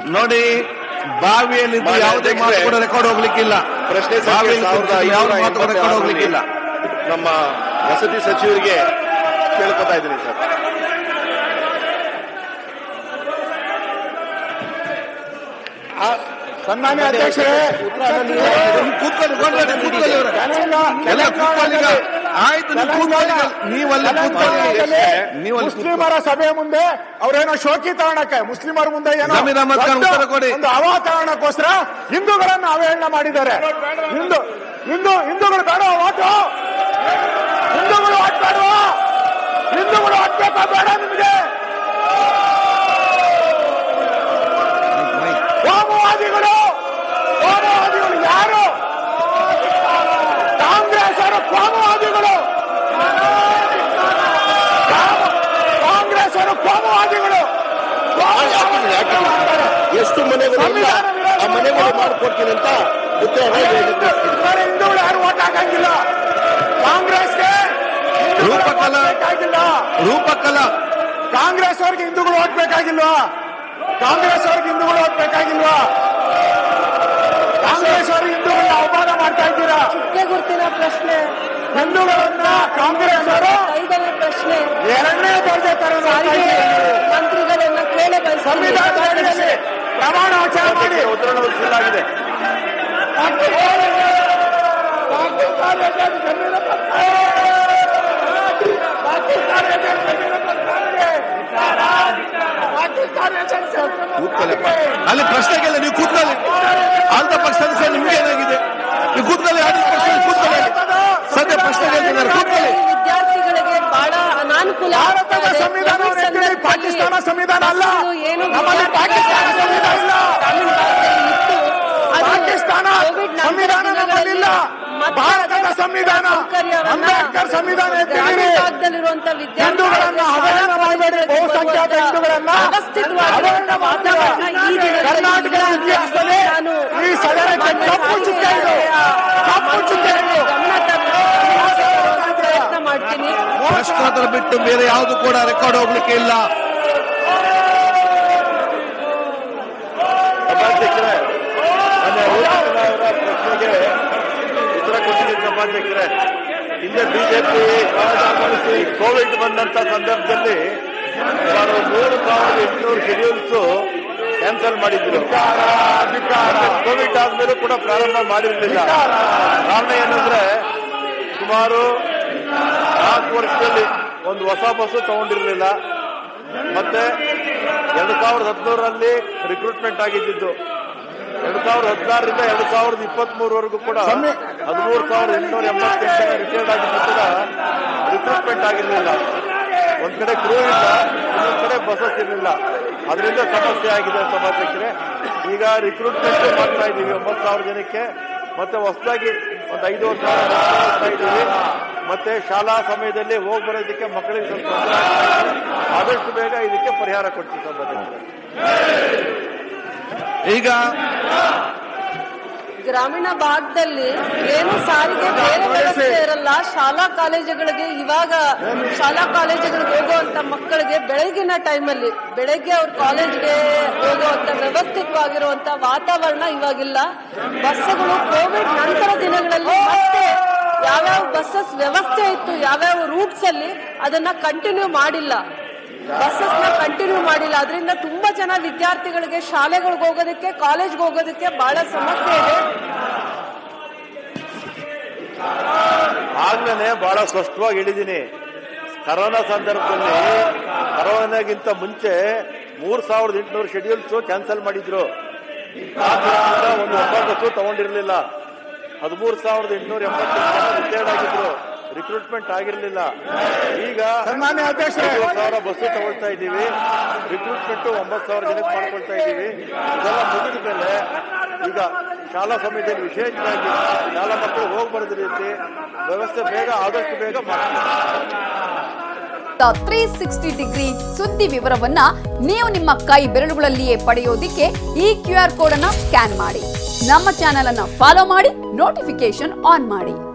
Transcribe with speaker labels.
Speaker 1: ನೋಡಿ ಬಾವಿಯಲ್ಲಿದ್ದು
Speaker 2: ಮಾನ್ಯ
Speaker 1: ಯಾವುದೇ ಮಾತು
Speaker 2: ಅಧ್ಯಕ್ಷರೇ,
Speaker 1: ಕೂಡ ರೆಕಾರ್ಡ್ ಹೋಗ್ಲಿಕ್ಕಿಲ್ಲ
Speaker 2: ಪ್ರಶ್ನೆ ಸಂಖ್ಯೆ
Speaker 1: ಬಾವಿಯಲ್ಲಿ
Speaker 2: ಸಾವಿರದ
Speaker 1: ಕೂತ್ಕೊಂಡು ಯಾವ
Speaker 2: ಐನೂರ
Speaker 1: ಮಾತು ಕೂಡ ರೆಕಾರ್ಡ್
Speaker 2: ಎಂಬತ್ತಾರರಲ್ಲಿ
Speaker 1: ಹೋಗ್ಲಿಕ್ಕಿಲ್ಲ
Speaker 2: ನಮ್ಮ ವಸತಿ ಸಚಿವರಿಗೆ ಕೇಳ್ಕೊತಾ ಇದ್ದೀನಿ ಸರ್
Speaker 3: ಸನ್ಮಾನ್ಯ ಅಧ್ಯಕ್ಷರೇ
Speaker 1: ನೀವು ಕೂತ್ಕೊಳ್ಳಿ ಕೂತ್ಕೊಳ್ಳಿ ಕೂತ್ಕೊಳ್ಳಿ ಇವ್ರೆ. ಎಲ್ಲ ಕೂತ್ಕೊಳ್ಳಿ ಈಗ. ಆಯ್ತು ನೀವು ಕೂತ್ಕೊಳ್ಳಿ ಈಗ. ನೀವಲ್ಲಿ ಕೂತ್ಕೊಳ್ಳಿ ನೀವಲ್ಲಿ ಕೂತ್ಕೊಳ್ಳಿ.
Speaker 3: ಮುಸ್ಲಿಮರ ಸಭೆ ಮುಂದೆ ಅವರೇನೋ ಶೋಕಿ ತಗೊಳಕ್ಕೆ ಮುಸ್ಲಿಮರ ಮುಂದೆ ಏನೋ
Speaker 1: ಜಮೀರ್ ಅಹಮದ್ ಖಾನ್
Speaker 3: ದೊಡ್ಡ
Speaker 1: ಉತ್ತರ ಕೊಡಿ.
Speaker 3: ಒಂದು ಅವಾತರಣಕ್ಕೋಸ್ಕರ ಹಿಂದೂಗಳನ್ನ ಅವಹೇಳನ ಮಾಡಿದ್ದಾರೆ ಹಿಂದೂ ಹಿಂದೂ ಹಿಂದೂಗಳು ಬೇಡ ವಾಟು ಹಿಂದೂಗಳು ವಾಟ್ ಬೇಡವ ಹಿಂದೂಗಳು ವಾಟ್ ಬೇಕಾ ಬೇಡ ನಿಮ್ಗೆ ಕೋಮುವಾದಿಗಳು ಕೋಮುವಾದಿಗಳು ಯಾರು ಕಾಂಗ್ರೆಸ್ ಅವರು ಕೋಮುವಾದಿಗಳು ಕಾಮ- ಕಾಂಗ್ರೆಸ್ ಅವರು ಕೋಮುವಾದಿಗಳು ಕೋಮುವಾದಿಗಳು ಮಾಡ್ತಾರೆ.
Speaker 2: ಎಷ್ಟು ಮನೆಗಳು ಇಲ್ಲ
Speaker 3: ಸಂವಿಧಾನ ವಿರೋಧಿ
Speaker 2: ಆ ಮನೆಗಳು ಮಾಡಿಕೊಡ್ತೀನಿ ಅಂತ ಉತ್ತರ
Speaker 3: ಬೇರೆ ಹಿಂದೂಗಳು ಯಾರು ಓಟ್ ಹಾಕಂಗಿಲ್ಲ ಕಾಂಗ್ರೆಸ್ಗೆ ಹಿಂದೂಗಳು
Speaker 1: ರೂಪಕಲಾ.
Speaker 3: vote ಬೇಕಾಗಿಲ್ಲ
Speaker 1: ರೂಪಕಲಾ
Speaker 3: ಕಾಂಗ್ರೆಸ್ ಅವ್ರಿಗೆ ಹಿಂದೂಗಳು ಓಟ್ ಬೇಕಾಗಿಲ್ವಾ ಕಾಂಗ್ರೆಸ್ ಅವ್ರಿಗೆ ಹಿಂದೂಗಳು ಓಟ್ ಬೇಕಾಗಿಲ್ವಾ ಕಾಂಗ್ರೆಸ್ ಅವ್ರಿಗೆ ಹಿಂದೂಗಳನ್ನ ಅವಮಾನ ಮಾಡ್ತಾ ಇದ್ದೀರಾ
Speaker 4: ಚುಕ್ಕೆ ಗುರುತಿನ ಪ್ರಶ್ನೆ
Speaker 3: ಹಿಂದೂಗಳನ್ನ ಕಾಂಗ್ರೆಸ್ ಅವರು
Speaker 4: ಐದನೇ ಪ್ರಶ್ನೆ
Speaker 3: ಎರಡನೇ ದರ್ಜೆ ತರ
Speaker 4: ಸಾರಿಗೆ ಮಂತ್ರಿಗಳನ್ನ ಕೇಳ
Speaker 3: ಸಂವಿಧಾನದ ಅಡಿಯಲ್ಲಿ ಪ್ರಮಾಣ ವಚನ ಮಾಡಿ
Speaker 2: ಉತ್ತರ ಆಗಿದೆ
Speaker 1: ಕೂತ್ಕೊಳ್ಳಿ ಅಲ್ಲಿ ಪ್ರಶ್ನೆಗೆಲ್ಲ ನೀವು ಕೂತ್ಕೊಳ್ಳಿ ಆಲ್ದ ಪಕ್ಷ ಸದಸ್ಯ ನಿಮ್ಗೆ ಏನಾಗಿದೆ ನೀವು ಕೂತ್ಕೊಳ್ಳಿ ಆಡಳಿತ ಪಕ್ಷದಲ್ಲಿ ಕೂತ್ಕೊಳ್ಳಿ ಸದ್ಯ ಪ್ರಶ್ನೆ ಕೇಳ್ತಿದ್ದಾರೆ ಕೂತ್ಕೊಳ್ಳಿ
Speaker 4: ವಿದ್ಯಾರ್ಥಿಗಳಿಗೆ ಬಹಳ ಅನಾನುಕೂಲ ಆಗ್ತಾ
Speaker 3: ಭಾರತದ
Speaker 4: ಇದೆ.
Speaker 3: ಸಂವಿಧಾನ
Speaker 4: ಕೋವಿಡ್
Speaker 3: ಎತ್ತಿರಿ,
Speaker 4: ಸಂದರ್ಭದಲ್ಲಿ
Speaker 3: ಪಾಕಿಸ್ತಾನ ಸಂವಿಧಾನ ಅಲ್ಲ.
Speaker 4: ಬಸ್ಸು ಏನು
Speaker 3: ನಮ್ಮಲ್ಲಿ ಪಾಕಿಸ್ತಾನ ಸಂವಿಧಾನ ಇಲ್ಲ.
Speaker 4: ಗ್ರಾಮೀಣ ಭಾಗದಲ್ಲಿ ಇತ್ತು. ಅದು
Speaker 3: ಪಾಕಿಸ್ತಾನ
Speaker 4: ಕೋವಿಡ್ ನಂತರ
Speaker 3: ಸಂವಿಧಾನ ನಮ್ಮಲ್ಲಿಲ್ಲ
Speaker 4: ಮತ್ತೆ
Speaker 3: ಭಾರತದ ಸಂವಿಧಾನ
Speaker 4: ಸೌಕರ್ಯವನ್ನ
Speaker 3: ಅಂಬೇಡ್ಕರ್ ಸಂವಿಧಾನ
Speaker 4: ಗ್ರಾಮೀಣ
Speaker 3: ಎತ್ತಿರಿ
Speaker 4: ಭಾಗದಲ್ಲಿರುವಂತ
Speaker 3: ಹಿಂದೂಗಳನ್ನ ಅವಹೇಳನ ಮಾಡಬೇಡಿ ಬಹುಸಂಖ್ಯಾತ ಹಿಂದೂಗಳನ್ನ ಅವಹೇಳನ
Speaker 4: ವಾತಾವರಣ ಈ ದಿನಗಳಲ್ಲಿ
Speaker 3: ಕರ್ನಾಟಕದ
Speaker 4: ಇಲ್ಲ ಅಂತ
Speaker 3: ಇತಿಹಾಸದಲ್ಲಿ
Speaker 4: ನಾನು
Speaker 3: ಈ ಸದನಕ್ಕೆ
Speaker 4: ಮಾನ್ಯ
Speaker 3: ಕಪ್ಪು ಚುಕ್ಕೆ ಇದು ಕಪ್ಪು ಚುಕ್ಕೆ ಇದು
Speaker 4: ಗಮನ ತರಲು ಪ್ರಯತ್ನ ಮಾಡ್ತೀನಿ
Speaker 1: ಪ್ರಶ್ನೋತ್ತರ ಬಿಟ್ಟು ಬೇರೆ ಯಾವುದು ಕೂಡ ರೆಕಾರ್ಡ್ ಹೋಗ್ಲಿಕ್ಕೆ ಇಲ್ಲ
Speaker 2: ಸಭಾಧ್ಯಕ್ಷರೇ ಮೊನ್ನೆ ರೂಪಕಲಾ ಅವರ ಪ್ರಶ್ನೆಗೆ ಉತ್ತರ ಕೊಟ್ಟಿದ್ದೀನಿ ಸಭಾಧ್ಯಕ್ಷರೇ ಹಿಂದೆ ಬಿಜೆಪಿ ಮಾಡಿಸಿ ಕೋವಿಡ್ ಬಂದಂತ ಸಂದರ್ಭದಲ್ಲಿ ಸುಮಾರು ಮೂರು ಸಾವಿರದ ಎಂಟುನೂರು ಶೆಡ್ಯೂಲ್ಸ್ ಕ್ಯಾನ್ಸಲ್ ಮಾಡಿದ್ರು ಮತ್ತೆ ಕೋವಿಡ್ ಆದ್ಮೇಲೂ ಕೂಡ ಪ್ರಾರಂಭ ಮಾಡಿರಲಿಲ್ಲ ಕಾರಣ ಏನಂದ್ರೆ ಸುಮಾರು ನಾಲ್ಕು ವರ್ಷದಲ್ಲಿ ಒಂದು ಹೊಸ ಬಸ್ಸು ತಗೊಂಡಿರಲಿಲ್ಲ ಮತ್ತೆ ಎರಡು ಸಾವಿರದ ಹದಿಮೂರರಲ್ಲಿ ರಿಕ್ರೂಟ್ಮೆಂಟ್ ಆಗಿದ್ದು ಎರಡು ಸಾವಿರದ ಹದಿನಾರರಿಂದ ಎರಡು ಸಾವಿರದ ಇಪ್ಪತ್ತ್ ಮೂರವರೆಗೂ ಕೂಡ ಹದಿಮೂರು ಸಾವಿರದ ಎಂಟುನೂರ ಎಂಬತ್ತೆಂಟು ಜನ ರಿಟೈರ್ಡ್ ಆಗಿದ್ದು ಕೂಡ ರಿಕ್ರೂಟ್ಮೆಂಟ್ ಆಗಿರಲಿಲ್ಲ ಒಂದ್ ಕಡೆ ಕ್ರೂ ಇಲ್ಲ ಇನ್ನೊಂದ್ ಕಡೆ ಬಸಸ್ ಇರಲಿಲ್ಲ ಅದರಿಂದ ಸಮಸ್ಯೆ ಆಗಿದೆ ಸಭಾಧ್ಯಕ್ಷರೇ ಈಗ ರಿಕ್ರೂಟ್ಮೆಂಟ್ ಮಾಡ್ತಾ ಇದ್ದೀವಿ ಒಂಬತ್ತು ಸಾವಿರ ಜನಕ್ಕೆ ಮತ್ತೆ ಹೊಸದಾಗಿ ಒಂದು ಐದೂವರೆ ಸಾವಿರ ಮಾಡ್ತಾ ಇದ್ದೀವಿ ಮತ್ತೆ ಶಾಲಾ ಸಮಯದಲ್ಲಿ ಹೋಗಿ ಬರೋದಕ್ಕೆ ಮಕ್ಕಳಿಗೆ ಸ್ವಲ್ಪ ತೊಂದರೆ ಆಗ್ತಾ ಇದೆ. ಆದಷ್ಟು ಬೇಗ ಇದಕ್ಕೆ ಪರಿಹಾರ ಕೊಡ್ತೀವಿ ಸಭಾಧ್ಯಕ್ಷರೇ
Speaker 1: ಈಗ
Speaker 4: ಗ್ರಾಮೀಣ ಭಾಗದಲ್ಲಿ ಏನು ಸಾರಿಗೆ ಬೇರೆ ವ್ಯವಸ್ಥೆ ಇರಲ್ಲ ಶಾಲಾ ಕಾಲೇಜುಗಳಿಗೆ ಇವಾಗ ಶಾಲಾ ಕಾಲೇಜುಗಳಿಗೆ ಹೋಗುವಂತ ಮಕ್ಕಳಿಗೆ ಬೆಳಗಿನ ಟೈಮಲ್ಲಿ ಬೆಳಗ್ಗೆ ಅವ್ರ ಕಾಲೇಜ್ಗೆ ಹೋಗುವಂತ ವ್ಯವಸ್ಥಿತವಾಗಿರುವಂತ ವಾತಾವರಣ ಇವಾಗಿಲ್ಲ ಬಸ್ಸುಗಳು ಕೋವಿಡ್ ನಂತರ ದಿನಗಳಲ್ಲಿ ಮತ್ತೆ ಯಾವ್ಯಾವ ಬಸ್ಸಸ್ ವ್ಯವಸ್ಥೆ ಇತ್ತು ಯಾವ್ಯಾವ ರೂಟ್ಸ್ ಅಲ್ಲಿ ಅದನ್ನ ಕಂಟಿನ್ಯೂ ಮಾಡಿಲ್ಲ ಬಸ್ಸಸ್ ನ ಕಂಟಿನ್ಯೂ ಮಾಡಿಲ್ಲ ಅದರಿಂದ ತುಂಬಾ ಜನ ವಿದ್ಯಾರ್ಥಿಗಳಿಗೆ ಶಾಲೆಗಳಿಗೆ ಹೋಗೋದಕ್ಕೆ ಕಾಲೇಜ್ಗೆ ಹೋಗೋದಕ್ಕೆ ಬಹಳ ಸಮಸ್ಯೆ ಇದೆ
Speaker 2: ಆಗ್ಲೇ ಬಹಳ ಸ್ಪಷ್ಟವಾಗಿ ಹೇಳಿದ್ದೀನಿ ಕರೋನಾ ಸಂದರ್ಭದಲ್ಲಿ ಕರೋನಾಗಿಂತ ಮುಂಚೆ ಮೂರ್ ಸಾವಿರದ ಎಂಟುನೂರು ಶೆಡ್ಯೂಲ್ಸ್ ಕ್ಯಾನ್ಸಲ್ ಮಾಡಿದ್ರು ಆ ಕಾರಣದಿಂದ ಒಂದು ಹೊಸ ಬಸ್ಸು ತಗೊಂಡಿರ್ಲಿಲ್ಲ ಹದಿಮೂರು ಸಾವಿರದ ಎಂಟುನೂರ ಎಂಬತ್ತೆಂಟು ಜನ ರಿಟೈರ್ಡ್ ಆಗಿದ್ರು ರಿಕ್ರೂಟ್ಮೆಂಟ್ ಆಗಿರ್ಲಿಲ್ಲ ಈಗ
Speaker 3: ಸನ್ಮಾನ್ಯ ಅಧ್ಯಕ್ಷರೇ
Speaker 2: ಐವತ್ತು ಸಾವಿರ ಬಸ್ಸು ತಗೊಳ್ತಾ ಇದ್ದೀವಿ ರಿಕ್ರೂಟ್ಮೆಂಟ್ ಒಂಬತ್ತು ಸಾವಿರ ಜನಕ್ಕೆ ಮಾಡ್ಕೊಳ್ತಾ ಇದ್ದೀವಿ ಇದೆಲ್ಲ ಮುಗಿದ ಮೇಲೆ ಈಗ ಶಾಲಾ ಸಮಯದಲ್ಲಿ ವಿಶೇಷವಾಗಿ ಶಾಲಾ ಮಕ್ಕಳು ಹೋಗಿ ಬರೋದ ರೀತಿ ವ್ಯವಸ್ಥೆ ಬೇಗ ಆದಷ್ಟು ಬೇಗ ಮಾಡ್ತೀವಿ
Speaker 5: ತ್ರೀ ಸಿಕ್ಸ್ಟಿ ಡಿಗ್ರಿ ಸುದ್ದಿ ವಿವರವನ್ನ ನೀವು ನಿಮ್ಮ ಕೈ ಬೆರಳುಗಳಲ್ಲಿಯೇ ಪಡೆಯೋದಿಕ್ಕೆ ಈ ಕ್ಯೂ ಆರ್ ಕೋಡ್ ಅನ್ನ ಸ್ಕ್ಯಾನ್ ಮಾಡಿ ನಮ್ಮ ಚಾನೆಲ್ ಅನ್ನ ಫಾಲೋ ಮಾಡಿ ನೋಟಿಫಿಕೇಶನ್ ಆನ್ ಮಾಡಿ